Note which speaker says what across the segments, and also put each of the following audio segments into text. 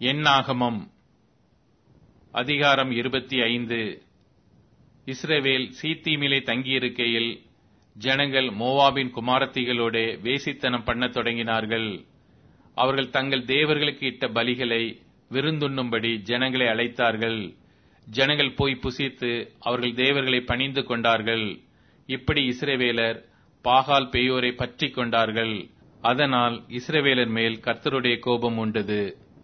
Speaker 1: எண்ணாகமம் அதிகாரம் இருபத்தி ஐந்து இஸ்ரவேல் சீத்தீமிலே தங்கியிருக்கையில் ஜனங்கள் மோவாபின் குமாரத்திகளோடே வேசித்தனம் பண்ணத் தொடங்கினார்கள் அவர்கள் தங்கள் தேவர்களுக்கு இட்ட பலிகளை விருந்துண்ணும்படி ஜனங்களை அழைத்தார்கள் ஜனங்கள் போய் புசித்து அவர்கள் தேவர்களை பணிந்து கொண்டார்கள் இப்படி இஸ்ரவேலர் பாகால் பெயோரை பற்றி கொண்டார்கள் அதனால் இஸ்ரவேலர் மேல் கர்த்தருடைய கோபம் உண்டது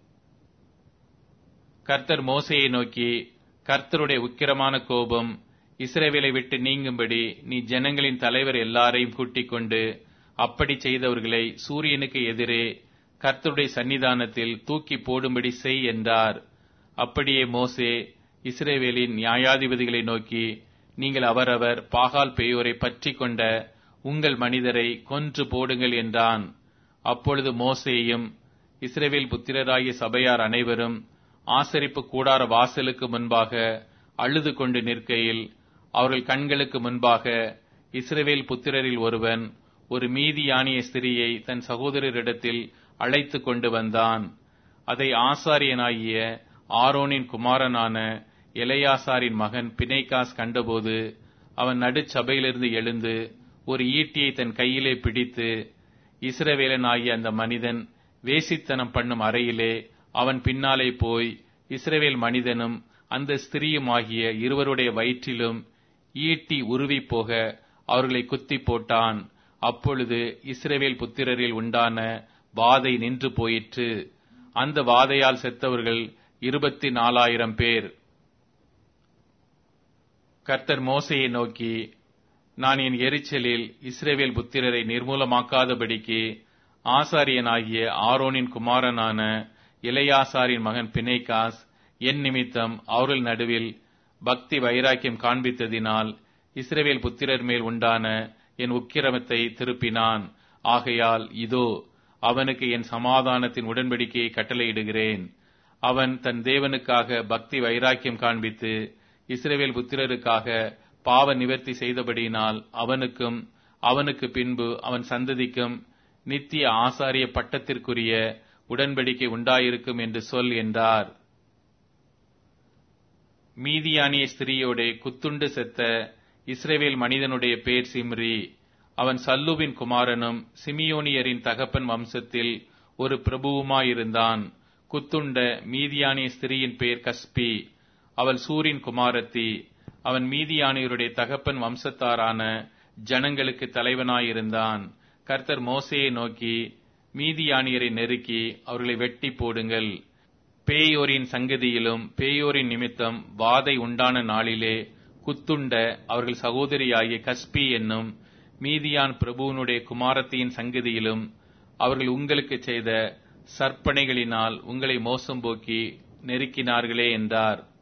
Speaker 1: கர்த்தர் மோசையை நோக்கி கர்த்தருடைய உக்கிரமான கோபம் இஸ்ரவேலை விட்டு நீங்கும்படி நீ ஜனங்களின் தலைவர் எல்லாரையும் கூட்டிக் கொண்டு அப்படி செய்தவர்களை சூரியனுக்கு எதிரே கர்த்தருடைய சன்னிதானத்தில் தூக்கி போடும்படி செய் என்றார் அப்படியே மோசே இஸ்ரேவேலின் நியாயாதிபதிகளை நோக்கி நீங்கள் அவரவர் பாகால் பெயோரை பற்றி கொண்ட உங்கள் மனிதரை கொன்று போடுங்கள் என்றான் அப்பொழுது மோசேயும் இஸ்ரேவேல் புத்திரராகிய சபையார் அனைவரும் ஆசரிப்பு கூடார வாசலுக்கு முன்பாக அழுது கொண்டு நிற்கையில் அவர்கள் கண்களுக்கு முன்பாக இஸ்ரவேல் புத்திரரில் ஒருவன் ஒரு மீதியானிய ஸ்திரியை தன் சகோதரரிடத்தில் அழைத்து கொண்டு வந்தான் அதை ஆசாரியனாகிய ஆரோனின் குமாரனான எலையாசாரின் மகன் பிணைகாஸ் கண்டபோது அவன் நடுச்சபையிலிருந்து எழுந்து ஒரு ஈட்டியை தன் கையிலே பிடித்து இஸ்ரவேலனாகிய அந்த மனிதன் வேசித்தனம் பண்ணும் அறையிலே அவன் பின்னாலே போய் இஸ்ரவேல் மனிதனும் அந்த ஸ்திரீயும் ஆகிய இருவருடைய வயிற்றிலும் ஈட்டி உருவி போக அவர்களை குத்தி போட்டான் அப்பொழுது இஸ்ரவேல் புத்திரரில் உண்டான வாதை நின்று போயிற்று அந்த வாதையால் செத்தவர்கள் இருபத்தி நாலாயிரம் பேர் கர்த்தர் மோசையை நோக்கி நான் என் எரிச்சலில் இஸ்ரேவேல் புத்திரரை நிர்மூலமாக்காதபடிக்கு ஆசாரியனாகிய ஆரோனின் குமாரனான இளையாசாரின் மகன் பிணைகாஸ் என் நிமித்தம் அவர்கள் நடுவில் பக்தி வைராக்கியம் காண்பித்ததினால் இஸ்ரேவேல் புத்திரர் மேல் உண்டான என் உக்கிரமத்தை திருப்பினான் ஆகையால் இதோ அவனுக்கு என் சமாதானத்தின் உடன்படிக்கையை கட்டளையிடுகிறேன் அவன் தன் தேவனுக்காக பக்தி வைராக்கியம் காண்பித்து இஸ்ரேவேல் புத்திரருக்காக பாவ நிவர்த்தி செய்தபடியினால் அவனுக்கும் அவனுக்கு பின்பு அவன் சந்ததிக்கும் நித்திய ஆசாரிய பட்டத்திற்குரிய உடன்படிக்கை உண்டாயிருக்கும் என்று சொல் என்றார் மீதியானிய ஸ்திரீயோட குத்துண்டு செத்த இஸ்ரேவேல் மனிதனுடைய பேர் சிம்ரி அவன் சல்லுவின் குமாரனும் சிமியோனியரின் தகப்பன் வம்சத்தில் ஒரு பிரபுவுமாயிருந்தான் குத்துண்ட மீதியானிய ஸ்திரீயின் பெயர் கஸ்பி அவள் சூரின் குமாரத்தி அவன் மீதியானியருடைய தகப்பன் வம்சத்தாரான ஜனங்களுக்கு தலைவனாயிருந்தான் கர்த்தர் மோசையை நோக்கி மீதியானியரை நெருக்கி அவர்களை வெட்டி போடுங்கள் பேயோரின் சங்கதியிலும் பேயோரின் நிமித்தம் வாதை உண்டான நாளிலே குத்துண்ட அவர்கள் சகோதரியாகிய கஸ்பி என்னும் மீதியான் பிரபுவனுடைய குமாரத்தியின் சங்கதியிலும் அவர்கள் உங்களுக்கு செய்த சற்பனைகளினால் உங்களை மோசம் போக்கி நெருக்கினார்களே என்றார்